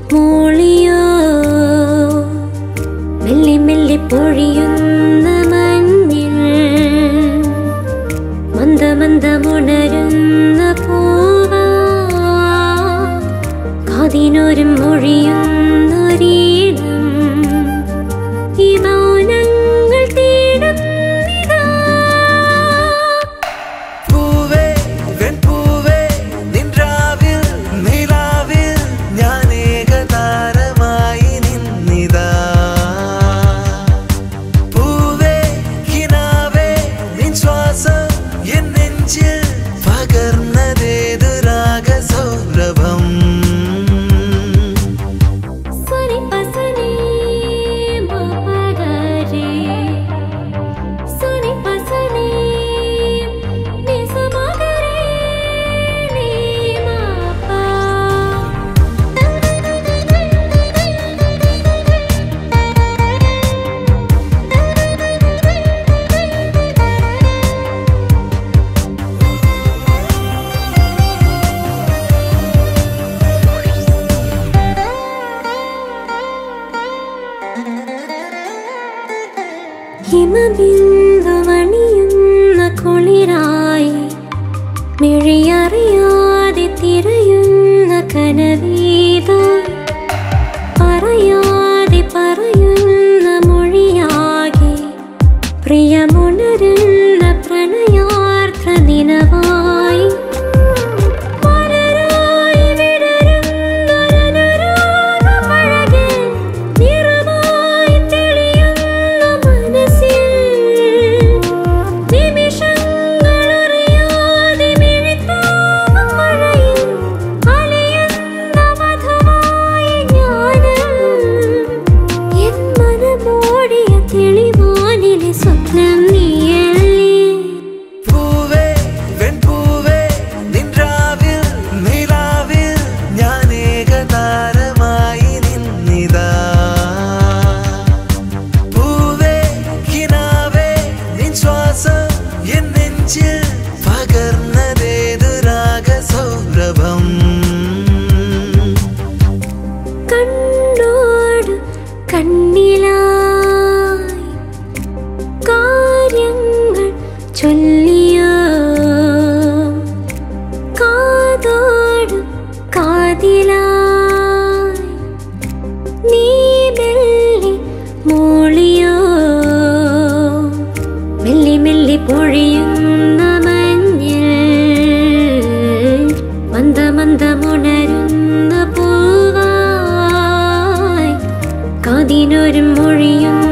മൂളിയോ മെല്ലി മെല്ലി പൊഴിയുന്ന മഞ്ഞിൽ മന്ദമന്ദമുണരുന്ന പൂവാ കാതിനൊരും മൊഴിയുന്നൊരീണം ഈ മൗനങ്ങൾ തേടുന്നിതാ പൂവേ വെൺപൂവേ നിൻരാവിൽ നിലാവിൽ ഞാൻ ഏകതാരമായി നിന്നിതാ പൂവേ കിനാവേ നിൻ ശ്വാസം എൻ നെഞ്ചിൽ പകർന്നതേതു രാഗസൗരഭം സനി പസനി മപഗരി സനി പസനി നിസമഗരി നീമപ ഹിമബിന്ദുവണിയുന്ന കുളിരായി മിഴിയറിയാതെ തിരയുന്ന കനവീത പറയാതെ പറയുന്ന മൊഴിയാകെ പ്രിയമുണരുന്ന പ്രണയാർദ്ര നിനവായി മലരായി വിടരുന്നൊരനുരാഗമഴകിൽ നിറമായി തെളിയുന്ന മനസ്സിൽ നിമിഷങ്ങളറിയാതെ മിഴിത്താവും മഴയിൽ അലയുന്ന മധുവായ ജ്ഞാനം എൻ മനമോടിയ തെളിവാനിലെ സ്വപ്നം നീയല്ലേ പൂവേ വെൺപൂവേ നിൻരാവിൽ നിലാവിൽ ഞാൻ ഏകതാരമായി നിന്നിതാ പൂവേ കിനാവേ നിൻ ശ്വാസം എൻ നെഞ്ചിൽ പകർന്നതേതു രാഗസൗരഭം കണ്ണോട് കണ്ണിലായി കാര്യങ്ങൾ ചൊല്ലിയോ കാതോട് കാതിലായി നീ മെല്ലി മൂളിയോ മെല്ലി മെല്ലി പൊഴിയുന്ന മഞ്ഞിൽ മന്ദമന്ദമുണരുന്ന പൂവായി കാതിനൊരു മൊഴിയും